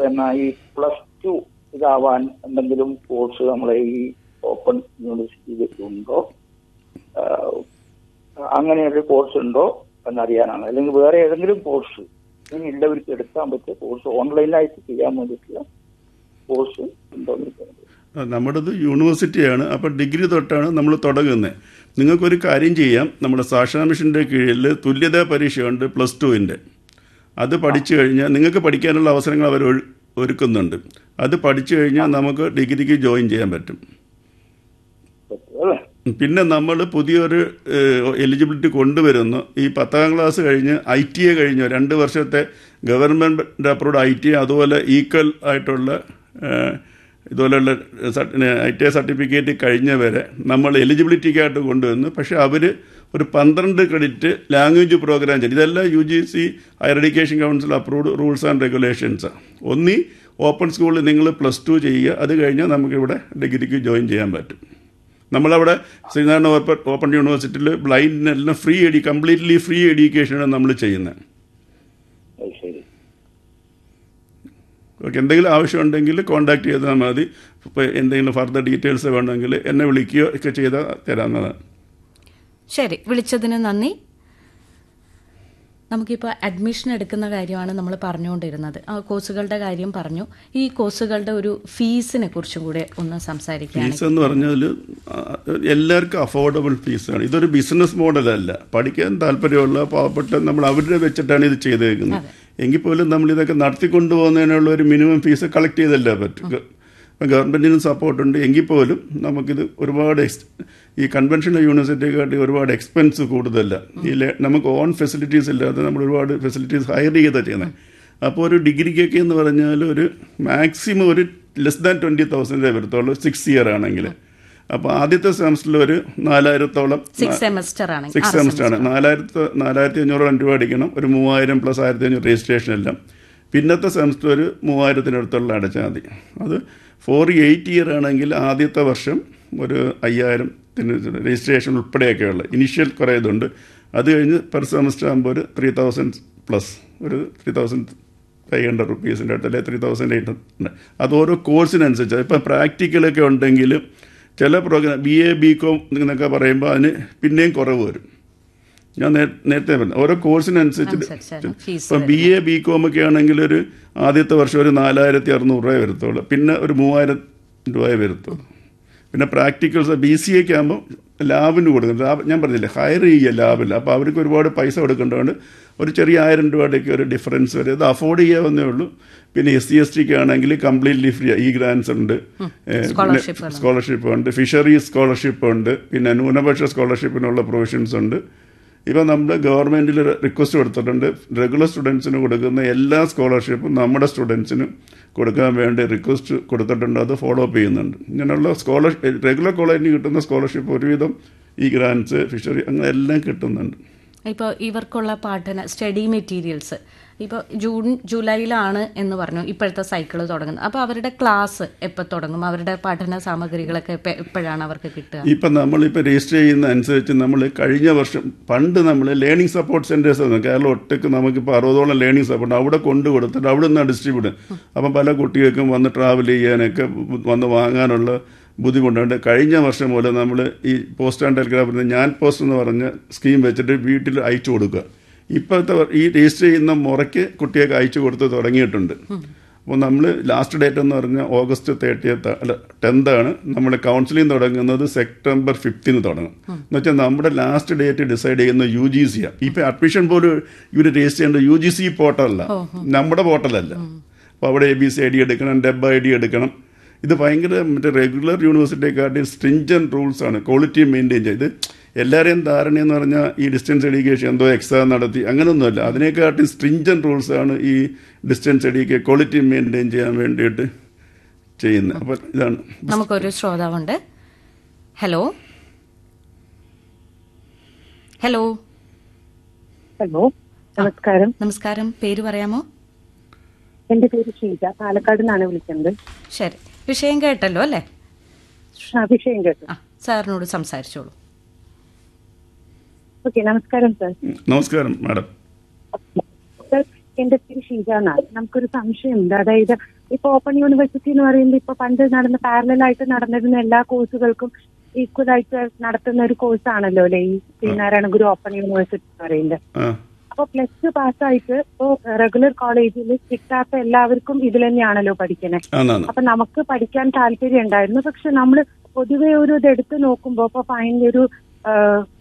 എന്നാൽ ഈ plus two ഇതാവാൻ എന്തെങ്കിലും കോഴ്സ് നമ്മളെ ഈ ഓപ്പൺ യൂണിവേഴ്സിറ്റിയിൽ ഉണ്ടോ ആഹ് അങ്ങനെ ഒരു കോഴ്സ് ഉണ്ടോ എന്നറിയാനാണ് അല്ലെങ്കിൽ വേറെ ഏതെങ്കിലും കോഴ്സ് ഇനി ഉള്ളവർക്ക് എടുക്കാൻ പറ്റിയ കോഴ്സ് ഓൺലൈനായിട്ട് ചെയ്യാൻ വേണ്ടിയിട്ടുള്ള കോഴ്സ് ഉണ്ടോ എന്ന് ചോദിക്കുന്നത്. ആ, നമ്മുടേത് യൂണിവേഴ്സിറ്റിയാണ് അപ്പോൾ ഡിഗ്രി തൊട്ടാണ് നമ്മൾ തുടങ്ങുന്നത് നിങ്ങൾക്കൊരു കാര്യം ചെയ്യാം നമ്മുടെ സാക്ഷാ മിഷൻ്റെ കീഴിൽ തുല്യതാ പരീക്ഷയുണ്ട് പ്ലസ് ടുവിൻ്റെ അത് പഠിച്ചു കഴിഞ്ഞാൽ നിങ്ങൾക്ക് പഠിക്കാനുള്ള അവസരങ്ങൾ അവർ ഒഴു- ഒരുക്കുന്നുണ്ട് അത് പഠിച്ചു കഴിഞ്ഞാൽ നമുക്ക് ഡിഗ്രിക്ക് ജോയിൻ ചെയ്യാൻ പറ്റും പറ്റും അല്ലേ പിന്നെ നമ്മൾ പുതിയൊരു എലിജിബിലിറ്റി കൊണ്ടുവരുന്നു ഈ പത്താം ക്ലാസ് കഴിഞ്ഞ് ഐ ടി എ കഴിഞ്ഞു രണ്ട് വർഷത്തെ ഗവൺമെൻറ് അപ്രൂവ്ഡ് ഐ ടി അതുപോലെ ഈക്വൽ ആയിട്ടുള്ള ഏഹ്, ഇതുപോലെയുള്ള ഐ ടി ഐ സർട്ടിഫിക്കറ്റ് കഴിഞ്ഞവരെ നമ്മൾ എലിജിബിലിറ്റിക്കായിട്ട് കൊണ്ടുവന്നു പക്ഷേ അവർ ഒരു പന്ത്രണ്ട് ക്രെഡിറ്റ് ലാംഗ്വേജ് പ്രോഗ്രാം ചെയ്തു ഇതെല്ലാം U G C higher education council approved rules and റെഗുലേഷൻസാണ് ഒന്നി ഓപ്പൺ സ്കൂളിൽ നിങ്ങൾ പ്ലസ് ടു ചെയ്യുക അത് കഴിഞ്ഞാൽ നമുക്കിവിടെ ഡിഗ്രിക്ക് ജോയിൻ ചെയ്യാൻ പറ്റും നമ്മളവിടെ ശ്രീനാരായണ ഓപ്പൺ ഓപ്പൺ യൂണിവേഴ്സിറ്റിയിൽ ബ്ലൈൻഡിനെല്ലാം ഫ്രീ എഡി കംപ്ലീറ്റ്ലി ഫ്രീ എഡ്യൂക്കേഷനാണ് നമ്മൾ ചെയ്യുന്നത് അത് ശരി ഓക്കെ എന്തെങ്കിലും ആവശ്യമുണ്ടെങ്കിൽ കോൺടാക്ട് ചെയ്താൽ മതി ഇപ്പോൾ എന്തെങ്കിലും ഫർദർ ഡീറ്റെയിൽസ് വേണമെങ്കിൽ എന്നെ വിളിക്കുകയോ ഒക്കെ ചെയ്താൽ തരാവുന്നതാണ് ശരി വിളിച്ചതിന് നന്ദി നമുക്കിപ്പോൾ അഡ്മിഷൻ എടുക്കുന്ന കാര്യമാണ് നമ്മൾ പറഞ്ഞുകൊണ്ടിരുന്നത് ആ കോഴ്സുകളുടെ കാര്യം പറഞ്ഞു ഈ കോഴ്സുകളുടെ ഒരു ഫീസിനെ കുറിച്ചും കൂടെ ഒന്ന് സംസാരിക്കുകയാണ് ഫീസ് എന്ന് പറഞ്ഞാൽ ആ, എല്ലാവർക്കും അഫോർഡബിൾ ഫീസാണ് ഇതൊരു ബിസിനസ് മോഡലല്ല പഠിക്കാൻ താല്പര്യമുള്ള പാവപ്പെട്ട നമ്മൾ അവരുടെ വെച്ചിട്ടാണ് ഇത് ചെയ്തേക്കുന്നത് എങ്കിൽ പോലും നമ്മൾ ഇതൊക്കെ നടത്തിക്കൊണ്ടു പോകുന്നതിനുള്ള ഒരു മിനിമം ഫീസ് കളക്ട് ചെയ്തല്ലേ പറ്റും ഇപ്പം ഗവൺമെൻറ്റിനും സപ്പോർട്ടുണ്ട് എങ്കിൽ പോലും നമുക്കിത് ഒരുപാട് എക്സ് ഈ കൺവെൻഷണൽ യൂണിവേഴ്സിറ്റിയെക്കാട്ടി ഒരുപാട് എക്സ്പെൻസ് കൂടുതലല്ല ഈ ലെ- നമുക്ക് ഓൺ ഫെസിലിറ്റീസ് ഇല്ലാതെ നമ്മൾ ഒരുപാട് ഫെസിലിറ്റീസ് ഹയർ ചെയ്താണ് ചെയ്യുന്നത് അപ്പോൾ ഒരു ഡിഗ്രിക്കൊക്കെ എന്ന് പറഞ്ഞാൽ ഒരു മാക്സിമം ഒരു ലെസ് ദാൻ ട്വൻറ്റി തൗസൻഡേ വരത്തുള്ളൂ സിക്സ് ഇയർ ആണെങ്കിൽ അപ്പോൾ ആദ്യത്തെ സെമസ്റ്ററിൽ ഒരു നാലായിരത്തോളം സിക്സ് സെമസ്റ്റർ ആണ് സിക്സ് സെമസ്റ്റർ ആണ് നാലായിരത്തി നാലായിരത്തി അഞ്ഞൂറോളം രൂപ അടിക്കണം ഒരു മൂവായിരം പ്ലസ് ആയിരത്തി അഞ്ഞൂറ് രജിസ്ട്രേഷൻ എല്ലാം പിന്നത്തെ സെമസ്റ്റർ ഒരു മൂവായിരത്തിനടുത്തുള്ള അടച്ചാൽ മതി അത് ഫോർ എയ്റ്റ് ഇയർ ആണെങ്കിൽ ആദ്യത്തെ വർഷം ഒരു അയ്യായിരത്തിന് രജിസ്ട്രേഷൻ ഉൾപ്പെടെയൊക്കെയുള്ള ഇനിഷ്യൽ കുറേ ഇതുണ്ട് അത് കഴിഞ്ഞ് പെർ സെമസ്റ്റർ ആകുമ്പോൾ ഒരു ത്രീ തൗസൻഡ് പ്ലസ് ഒരു ത്രീ തൗസൻഡ് ഫൈവ് ഹൺഡ്രഡ് റുപ്പീസിൻ്റെ അടുത്ത് അല്ലെങ്കിൽ ത്രീ തൗസൻഡ് എയ്റ്റ് ഹൺഡ്രഡ് അത് ഓരോ കോഴ്സിനനുസരിച്ച് ഇപ്പം പ്രാക്ടിക്കലൊക്കെ ഉണ്ടെങ്കിൽ ചില program B A B com എന്നൊക്കെ പറയുമ്പോൾ അതിന് പിന്നെയും കുറവ് വരും ഞാൻ നേ- നേരത്തെ പറഞ്ഞു ഓരോ കോഴ്സിനനുസരിച്ച് അനുസരിച്ചാണ് ഫീസ് ഇപ്പം ബി എ ബി കോം ഒക്കെ ആണെങ്കിൽ ഒരു ആദ്യത്തെ വർഷം ഒരു നാലായിരത്തി അറുന്നൂറ് രൂപ വരത്തുള്ളൂ പിന്നെ ഒരു മൂവായിരം രൂപയെ വരത്തുള്ളൂ പിന്നെ പ്രാക്ടിക്കൽസ് ബി സി എക്ക് ആകുമ്പോൾ ലാബിന് കൊടുക്കും ലാബ് ഞാൻ പറഞ്ഞില്ലേ ഹയർ ചെയ്യുക ലാബിൽ അപ്പോൾ അവർക്ക് ഒരുപാട് പൈസ കൊടുക്കേണ്ടതുകൊണ്ട് ഒരു ചെറിയ ആയിരം രൂപയുടെയൊക്കെ ഒരു ഡിഫറൻസ് വരും ഇത് അഫോർഡ് ചെയ്യാവുന്നേ ഉള്ളൂ പിന്നെ എസ് സി എസ് ടിക്ക് ആണെങ്കിൽ കംപ്ലീറ്റ്ലി ഫ്രീ ഈ ഗ്രാൻസ് ഉണ്ട് Scholarship ആണ്. സ്കോളർഷിപ്പ് ഉണ്ട് ഫിഷറീസ് സ്കോളർഷിപ്പ് ഉണ്ട് പിന്നെ ന്യൂനപക്ഷ സ്കോളർഷിപ്പിനുള്ള പ്രൊവിഷൻസ് ഉണ്ട് ഇപ്പം നമ്മൾ ഗവൺമെൻറ്റിൽ റിക്വസ്റ്റ് കൊടുത്തിട്ടുണ്ട് റെഗുലർ സ്റ്റുഡൻസിന് കൊടുക്കുന്ന എല്ലാ സ്കോളർഷിപ്പും നമ്മുടെ സ്റ്റുഡൻസിന് കൊടുക്കാൻ വേണ്ടി റിക്വസ്റ്റ് കൊടുത്തിട്ടുണ്ട് അത് ഫോളോ അപ്പ് ചെയ്യുന്നുണ്ട് ഇങ്ങനെയുള്ള സ്കോളർ റെഗുലർ കോളേജിന് കിട്ടുന്ന സ്കോളർഷിപ്പ് ഒരുവിധം ഈ ഗ്രാൻസ് ഫിഷറി അങ്ങനെ എല്ലാം കിട്ടുന്നുണ്ട് ഇപ്പോൾ ഇവർക്കുള്ള പഠന സ്റ്റഡി മെറ്റീരിയൽസ് ഇപ്പോൾ ജൂൺ ജൂലൈയിലാണ് എന്ന് പറഞ്ഞു ഇപ്പോഴത്തെ സൈക്കിൾ തുടങ്ങുന്നത് അപ്പോൾ അവരുടെ ക്ലാസ് എപ്പോൾ തുടങ്ങും അവരുടെ പഠന സാമഗ്രികളൊക്കെ എപ്പ- എപ്പോഴാണ് അവർക്ക് കിട്ടുക ഇപ്പം നമ്മളിപ്പോൾ രജിസ്റ്റർ ചെയ്യുന്ന അനുസരിച്ച് നമ്മൾ കഴിഞ്ഞ വർഷം പണ്ട് നമ്മൾ ലേണിംഗ് സപ്പോർട്ട് സെൻറ്റേഴ്സ് ആണ് കേരളം ഒട്ടേക്ക് നമുക്കിപ്പോൾ അറുപതോളം ലേണിംഗ് സപ്പോർട്ട് അവിടെ കൊണ്ടു കൊടുത്തിട്ട് അവിടെ നിന്നാണ് ഡിസ്ട്രിബ്യൂട്ട് അപ്പം പല കുട്ടികൾക്കും വന്ന് ട്രാവൽ ചെയ്യാനൊക്കെ വന്ന് വാങ്ങാനുള്ള ബുദ്ധിമുട്ടുണ്ട് കഴിഞ്ഞ വർഷം മുതൽ നമ്മൾ ഈ പോസ്റ്റ് ആൻഡ് ടെലിഗ്രാഫിൽ ഞാൻ പോസ്റ്റ് എന്ന് പറഞ്ഞ സ്കീം വെച്ചിട്ട് വീട്ടിൽ അയച്ചു കൊടുക്കുക ഇപ്പോഴത്തെ വർ- ഈ രജിസ്റ്റർ ചെയ്യുന്ന മുറയ്ക്ക് കുട്ടികൾക്ക് അയച്ചു കൊടുത്ത് തുടങ്ങിയിട്ടുണ്ട് അപ്പോൾ നമ്മൾ ലാസ്റ്റ് ഡേറ്റ് എന്ന് പറഞ്ഞാൽ ഓഗസ്റ്റ് തേർട്ടിയത്ത് അല്ല ടെൻത്ത് ആണ് നമ്മൾ കൗൺസിലിംഗ് തുടങ്ങുന്നത് സെപ്റ്റംബർ ഫിഫ്റ്റീന് തുടങ്ങും എന്ന് വെച്ചാൽ നമ്മുടെ ലാസ്റ്റ് ഡേറ്റ് ഡിസൈഡ് ചെയ്യുന്ന യു ജി സി ആണ് ഇപ്പം അഡ്മിഷൻ പോലും ഇവർ രജിസ്റ്റർ ചെയ്യേണ്ടത് യു ജി സി പോർട്ടലല്ല നമ്മുടെ പോർട്ടലല്ല അപ്പോൾ അവിടെ A B C I D എടുക്കണം ഡെബ് ഐ ഡി എടുക്കണം ഇത് ഭയങ്കര മറ്റേ റെഗുലർ യൂണിവേഴ്സിറ്റിയെക്കാട്ടി സ്ട്രിഞ്ചൻ റൂൾസ് ആണ് ക്വാളിറ്റി മെയിൻറ്റെയിൻ ചെയ്ത് എല്ലാവരെയും ധാരണ എന്ന് പറഞ്ഞാൽ ഈ ഡിസ്റ്റൻസ് എഡ്യൂക്കേഷൻ എന്തോ എക്സാം നടത്തി അങ്ങനെയൊന്നുമല്ല അതിനെക്കാട്ടി സ്ട്രിഞ്ചൻ റൂൾസ് ആണ് ഈ ഡിസ്റ്റൻസ് എഡ്യൂക്കേഷൻ ക്വാളിറ്റി മെയിൻറ്റെയിൻ ചെയ്യാൻ വേണ്ടിയിട്ട് ചെയ്യുന്നത് അപ്പോൾ ഇതാണ് നമുക്കൊരു ശ്രോതാവുണ്ട് ഹലോ ഹലോ ഹലോ നമസ്കാരം നമസ്കാരം പേര് പറയാമോ എന്റെ പേര് ഷീജ പാലക്കാട് നിന്നാണ് വിളിക്കുന്നത് ശരി വിഷയം കേട്ടല്ലോ അല്ലേ ആ, വിഷയം കേട്ടു ആ സാറിനോട് സംസാരിച്ചോളൂ ഓക്കെ നമസ്കാരം സർ നമസ്കാരം മാഡം സർ എന്റെ പേര് ഷീജ എന്നാണ് നമുക്കൊരു സംശയമുണ്ട് അതായത് ഇപ്പൊ ഓപ്പൺ യൂണിവേഴ്സിറ്റി എന്ന് പറയുമ്പോൾ ഇപ്പൊ പണ്ട് നടന്ന പാരലായിട്ട് നടന്നിരുന്ന എല്ലാ കോഴ്സുകൾക്കും ഈക്വൽ ആയിട്ട് നടത്തുന്ന ഒരു കോഴ്സാണല്ലോ അല്ലെ ഈ ശ്രീനാരായണ ഗുരു ഓപ്പൺ യൂണിവേഴ്സിറ്റി എന്ന് പറയുന്നത് ആ അപ്പൊ പ്ലസ് ടു പാസ്സായിട്ട് ഇപ്പോ റെഗുലർ കോളേജിൽ കിട്ടാത്ത എല്ലാവർക്കും ഇതിൽ തന്നെയാണല്ലോ പഠിക്കണേ ആന്നാന്ന് അപ്പൊ നമുക്ക് പഠിക്കാൻ താല്പര്യം ഉണ്ടായിരുന്നു പക്ഷെ നമ്മൾ പൊതുവെ ഒരു ഇത് എടുത്തു നോക്കുമ്പോ ഇപ്പൊ ഫൈനൽ ഒരു ആ,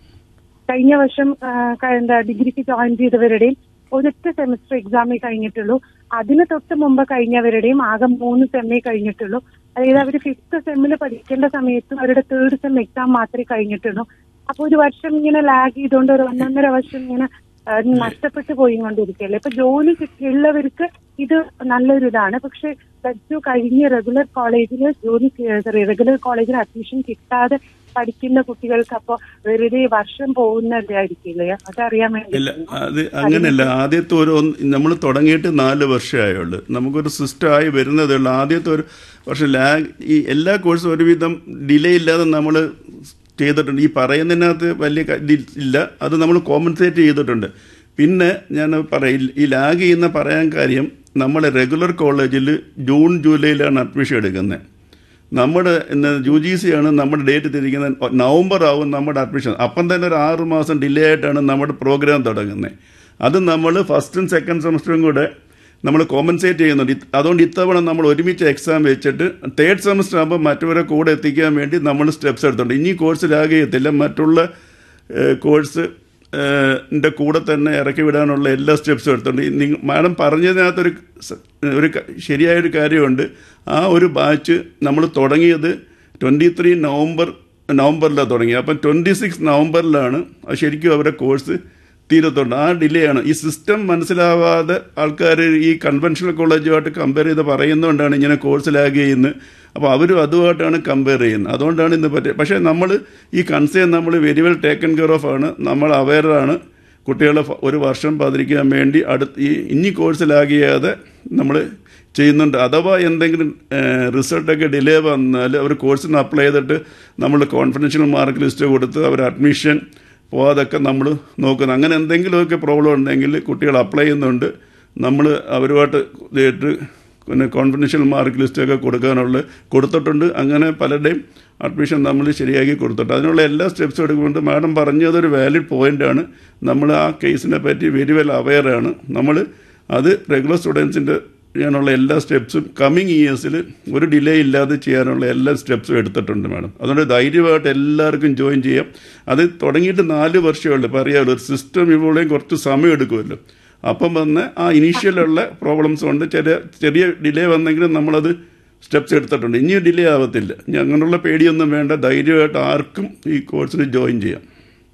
കഴിഞ്ഞ വർഷം ആ, ക- എന്താ ഡിഗ്രിക്ക് ജോയിൻ ചെയ്തവരുടെയും ഒരൊറ്റ സെമിസ്റ്റർ എക്സാമേ കഴിഞ്ഞിട്ടുള്ളൂ അതിന് തൊട്ട് മുമ്പ് കഴിഞ്ഞവരുടെയും ആകെ മൂന്ന് സെമ്മേ കഴിഞ്ഞിട്ടുള്ളൂ അതായത് അവർ ഫിഫ്ത്ത് സെമ്മിൽ പഠിക്കേണ്ട സമയത്തും അവരുടെ തേർഡ് സെം എക്സാം മാത്രമേ കഴിഞ്ഞിട്ടുള്ളൂ അപ്പൊ ഒരു വർഷം ഇങ്ങനെ ലാഗ് ചെയ്തുകൊണ്ട് ഒരു ഒന്നൊന്നര വർഷം ഇങ്ങനെ ആ, നഷ്ടപ്പെട്ടു പോയിക്കൊണ്ടിരിക്കുകയല്ലേ ഇപ്പൊ ജോലി കിട്ടിയുള്ളവർക്ക് ഇത് നല്ലൊരു ഇതാണ് പക്ഷെ പ്ലസ് ടു കഴിഞ്ഞ് റെഗുലർ കോളേജിൽ ജോലി സോറി റെഗുലർ കോളേജിൽ അഡ്മിഷൻ കിട്ടാതെ പഠിക്കുന്ന കുട്ടികൾക്ക് അപ്പൊ വെറുതെ വർഷം പോകുന്നതായിരിക്കില്ലേ അതറിയാൻ ഇല്ല വേണ്ടി അത് അങ്ങനെയല്ല ആദ്യത്തെ ഒരു നമ്മൾ തുടങ്ങിയിട്ട് നാല് വർഷമായുള്ളൂ നമുക്കൊരു സിസ്റ്റമായി വരുന്നതേ ഉള്ളൂ ആദ്യത്തെ ഒരു പക്ഷെ ലാഗ് ഈ എല്ലാ കോഴ്സും ഒരുവിധം ഡിലേ ഇല്ലാതെ നമ്മൾ ചെയ്തിട്ടുണ്ട് ഈ പറയുന്നതിനകത്ത് വലിയ ക- ഇത് ഇല്ല അത് നമ്മൾ കോമ്പൻസേറ്റ് ചെയ്തിട്ടുണ്ട് പിന്നെ ഞാൻ പറയും ഈ ലാഗ് ചെയ്യുന്ന പറയാൻ കാര്യം നമ്മൾ റെഗുലർ കോളേജിൽ ജൂൺ ജൂലൈയിലാണ് അഡ്മിഷൻ എടുക്കുന്നത് നമ്മുടെ യു ജി സി ആണ് നമ്മുടെ ഡേറ്റ് തിരിക്കുന്നത് നവംബർ ആവും നമ്മുടെ അഡ്മിഷൻ അപ്പം തന്നെ ഒരു ആറ് മാസം ഡിലേ ആയിട്ടാണ് നമ്മുടെ പ്രോഗ്രാം തുടങ്ങുന്നത് അത് നമ്മൾ ഫസ്റ്റും സെക്കൻഡ് സെമസ്റ്ററും കൂടെ നമ്മൾ കോമ്പൻസേറ്റ് ചെയ്യുന്നുണ്ട് ഇത് അതുകൊണ്ട് ഇത്തവണ നമ്മൾ ഒരുമിച്ച് എക്സാം വെച്ചിട്ട് തേർഡ് സെമസ്റ്റർ ആകുമ്പോൾ മറ്റവരെ കൂടെ എത്തിക്കാൻ വേണ്ടി നമ്മൾ സ്റ്റെപ്സ് എടുത്തിട്ടുണ്ട് ഇനി കോഴ്സിലാകെയത്തില്ല മറ്റുള്ള ഏഹ്, കോഴ്സ് ഏഹ്, ന്റെ കൂടെ തന്നെ ഇറക്കി വിടാനുള്ള എല്ലാ സ്റ്റെപ്സും എടുത്തിട്ടുണ്ട് ഈ നിങ്ങ മാഡം പറഞ്ഞതിനകത്തൊരു സ- ഒരു ക- ശരിയായൊരു കാര്യമുണ്ട് ആ ഒരു ബാച്ച് നമ്മൾ തുടങ്ങിയത് ട്വൻറ്റി ത്രീ നവംബർ നവംബറിലാണ് തുടങ്ങിയത് അപ്പം ട്വൻറ്റി സിക്സ് നവംബറിലാണ് അത് ശരിക്കും അവരുടെ കോഴ്സ് തീരത്തുണ്ട് ആ ഡിലേ ആണ് ഈ സിസ്റ്റം മനസ്സിലാവാതെ ആൾക്കാർ ഈ കൺവെൻഷണൽ കോളേജുമായിട്ട് കമ്പയർ ചെയ്ത് പറയുന്നതുകൊണ്ടാണ് ഇങ്ങനെ കോഴ്സ് ലാഗ് ചെയ്യുന്നത് അപ്പോൾ അവരും അതുമായിട്ടാണ് കമ്പയർ ചെയ്യുന്നത് അതുകൊണ്ടാണ് ഇന്ന് പറ്റിയത് പക്ഷേ നമ്മൾ ഈ കൺസേൺ നമ്മൾ very well taken care of ആണ് നമ്മൾ അവയറാണ് കുട്ടികളെ ഫ- ഒരു വർഷം പതിരിക്കാൻ വേണ്ടി അടുത്ത് ഈ ഇനി കോഴ്സ് ലാഗ് ചെയ്യാതെ നമ്മൾ ചെയ്യുന്നുണ്ട് അഥവാ എന്തെങ്കിലും റിസൾട്ടൊക്കെ ഡിലേ വന്നാൽ അവർ കോഴ്സിന് അപ്ലൈ ചെയ്തിട്ട് നമ്മൾ കോൺഫിഡൻഷ്യൽ മാർക്ക് ലിസ്റ്റ് കൊടുത്ത് അവർ അഡ്മിഷൻ പോകാതൊക്കെ നമ്മൾ നോക്കുന്നത് അങ്ങനെ എന്തെങ്കിലുമൊക്കെ പ്രോബ്ലം ഉണ്ടെങ്കിൽ കുട്ടികൾ അപ്ലൈ ചെയ്യുന്നുണ്ട് നമ്മൾ അവരുമായിട്ട് ഇതായിട്ട് പിന്നെ കോൺഫിഡൻഷ്യൽ മാർക്ക് ലിസ്റ്റൊക്കെ കൊടുക്കാനുള്ള കൊടുത്തിട്ടുണ്ട് അങ്ങനെ പലരുടെയും അഡ്മിഷൻ നമ്മൾ ശരിയാക്കി കൊടുത്തിട്ടുണ്ട് അതിനുള്ള എല്ലാ സ്റ്റെപ്സും എടുക്കുന്നുണ്ട് മാഡം പറഞ്ഞതൊരു വാലിഡ് പോയിൻ്റാണ് നമ്മൾ ആ കേസിനെ പറ്റി വെരി വെൽ അവെയറാണ് നമ്മൾ അത് റെഗുലർ സ്റ്റുഡൻസിൻ്റെ ചെയ്യാനുള്ള എല്ലാ സ്റ്റെപ്സും കമ്മിങ് ഇയേഴ്സിൽ ഒരു ഡിലേ ഇല്ലാതെ ചെയ്യാനുള്ള എല്ലാ സ്റ്റെപ്സും എടുത്തിട്ടുണ്ട് മാഡം അതുകൊണ്ട് ധൈര്യമായിട്ട് എല്ലാവർക്കും ജോയിൻ ചെയ്യാം അത് തുടങ്ങിയിട്ട് നാല് വർഷമേ ഉള്ളൂ ഇപ്പോൾ അറിയാമല്ലോ ഒരു സിസ്റ്റം ഇവിടെയും കുറച്ച് സമയം എടുക്കുമല്ലോ അപ്പം വന്ന് ആ ഇനീഷ്യലുള്ള പ്രോബ്ലംസ് കൊണ്ട് ചെറിയ ചെറിയ ഡിലേ വന്നെങ്കിലും നമ്മളത് സ്റ്റെപ്സ് എടുത്തിട്ടുണ്ട് ഇനി ഡിലേ ആവത്തില്ല ഇനി അങ്ങനെയുള്ള പേടിയൊന്നും വേണ്ട ധൈര്യമായിട്ട് ആർക്കും ഈ കോഴ്സിന് ജോയിൻ ചെയ്യാം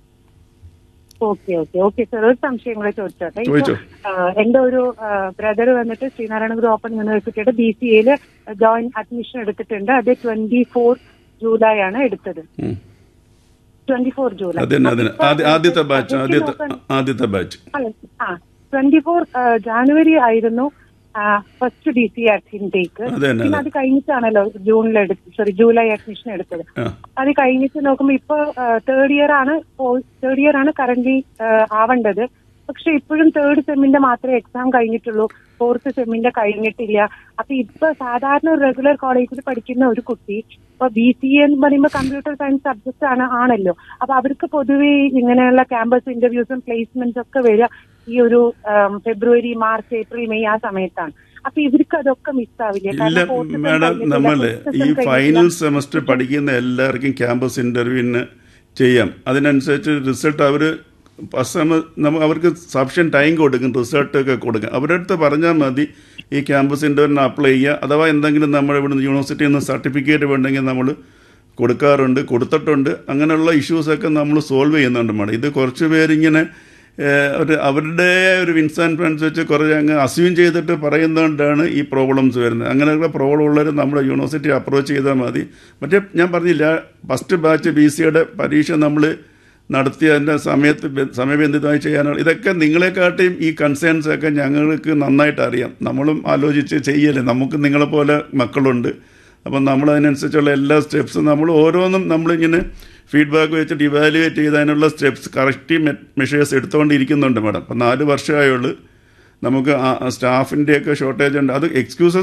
ഓക്കെ ഓക്കെ ഓക്കെ സർ ഒരു സംശയം കൂടെ ചോദിച്ചോട്ടെ ഇപ്പൊ, ചോദിച്ചോ. ആ, എന്റെ ഒരു ബ്രദർ വന്നിട്ട് ശ്രീനാരായണ ഗുരു ഓപ്പൺ യൂണിവേഴ്സിറ്റിയുടെ ബി സി എയിൽ ജോയിൻ അഡ്മിഷൻ എടുത്തിട്ടുണ്ട് അത് ട്വന്റി ഫോർ ജൂലൈ ആണ് എടുത്തത് ഉം. ട്വന്റി ഫോർ ജൂലൈ അതന്നെ അതന്നെ അപ്പൊ ആദ്യ- ആദ്യത്തെ ബാച്ച് അതൊക്കെ ആദ്യത്തെ നോക്കാൻ- ആദ്യത്തെ ബാച്ച് അല്ല, ആ ട്വന്റി ഫോർ ജാനുവരി ആയിരുന്നു ഫസ്റ്റ് ഡി സി ഇൻടേക്ക് അതന്നെ, പിന്നെ അത് കഴിഞ്ഞിട്ടാണല്ലോ ജൂണിൽ എടുത്ത് സോറി ജൂലൈ അഡ്മിഷൻ എടുത്തത് ആ അത് കഴിഞ്ഞിട്ട് നോക്കുമ്പോ ഇപ്പൊ തേർഡ് ഇയർ ആണ് തേർഡ് ഇയർ ആണ് കറന്റ് ആവേണ്ടത് പക്ഷെ ഇപ്പോഴും തേർഡ് സെമ്മിന്റെ മാത്രമേ എക്സാം കഴിഞ്ഞിട്ടുള്ളൂ ഫോർത്ത് സെമ്മിന്റെ കഴിഞ്ഞിട്ടില്ല അപ്പൊ ഇപ്പൊ സാധാരണ ഒരു റെഗുലർ കോളേജിൽ പഠിക്കുന്ന ഒരു കുട്ടി ഇപ്പൊ ബി സി എ എന്ന് പറയുമ്പോൾ കമ്പ്യൂട്ടർ സയൻസ് സബ്ജക്ട് ആണ് ആണല്ലോ അപ്പൊ അവർക്ക് പൊതുവെ ഇങ്ങനെയുള്ള ക്യാമ്പസ് ഇന്റർവ്യൂസും പ്ലേസ്മെന്റ്സ് ഒക്കെ വരിക ഈ ഒരു ഉം, ഫെബ്രുവരി മാർച്ച് ഏപ്രിൽ മെയ് ആ സമയത്താണ് അപ്പൊ ഇവർക്ക് അതൊക്കെ മിസ്സാവില്ലേ ഇല്ല മാഡം നമ്മള് ഈ ഫൈനൽ സെമസ്റ്റർ പഠിക്കുന്ന എല്ലാവർക്കും ക്യാമ്പസ് ഇന്റർവ്യൂവിന് ചെയ്യാം അതിനനുസരിച്ച് റിസൾട്ട് അവർ നമുക്ക് അവർക്ക് സഫിഷ്യൻ ടൈം കൊടുക്കും റിസൾട്ടൊക്കെ കൊടുക്കും അവരുടെ അടുത്ത് പറഞ്ഞാൽ മതി ഈ ക്യാമ്പസ് ഇന്റർവ്യൂവിന് അപ്ലൈ ചെയ്യുക അഥവാ എന്തെങ്കിലും നമ്മൾ ഇവിടുന്ന് യൂണിവേഴ്സിറ്റിയിൽ നിന്ന് സർട്ടിഫിക്കറ്റ് വേണ്ടെങ്കിൽ നമ്മൾ കൊടുക്കാറുണ്ട് കൊടുത്തിട്ടുണ്ട് അങ്ങനെയുള്ള ഇഷ്യൂസൊക്കെ നമ്മൾ സോൾവ് ചെയ്യുന്നുണ്ട് മാഡം ഇത് കുറച്ച് പേരിങ്ങനെ ഏഹ്, ഒരു അവരുടെ ഒരു വിൻസ് ആൻഡ് ഫ്രണ്ട്സ് വെച്ച് കുറേ അങ്ങ് അസ്യൂം ചെയ്തിട്ട് പറയുന്നതുകൊണ്ടാണ് ഈ പ്രോബ്ലംസ് വരുന്നത് അങ്ങനെയുള്ള പ്രോബ്ലം ഉള്ളവർ നമ്മുടെ യൂണിവേഴ്സിറ്റി അപ്രോച്ച് ചെയ്താൽ മതി മറ്റേ ഞാൻ പറഞ്ഞില്ല ഫസ്റ്റ് ബാച്ച് ബി സിയുടെ പരീക്ഷ നമ്മൾ നടത്തി അതിൻ്റെ സമയത്ത് ബ- സമയബന്ധിതമായി ചെയ്യാനുള്ള ഇതൊക്കെ നിങ്ങളെക്കാട്ടിയും ഈ കൺസേൺസ് ഒക്കെ ഞങ്ങൾക്ക് നന്നായിട്ട് അറിയാം നമ്മളും ആലോചിച്ച് ചെയ്യല്ലേ നമുക്ക് നിങ്ങളെപ്പോലെ മക്കളുണ്ട് അപ്പം നമ്മൾ അതിനനുസരിച്ചുള്ള എല്ലാ സ്റ്റെപ്സും നമ്മൾ ഓരോന്നും നമ്മളിങ്ങനെ ഫീഡ്ബാക്ക് വെച്ചിട്ട് ഇവാലുവേറ്റ് ചെയ്ത് അതിനുള്ള സ്റ്റെപ്സ് കറക്റ്റ് മെഷേഴ്സ് എടുത്തുകൊണ്ടിരിക്കുന്നുണ്ട് മാഡം അപ്പം നാല് വർഷമായുള്ളൂ നമുക്ക് സ്റ്റാഫിൻ്റെയൊക്കെ ഷോർട്ടേജ് ഉണ്ട് അത് എക്സ്ക്യൂസസ്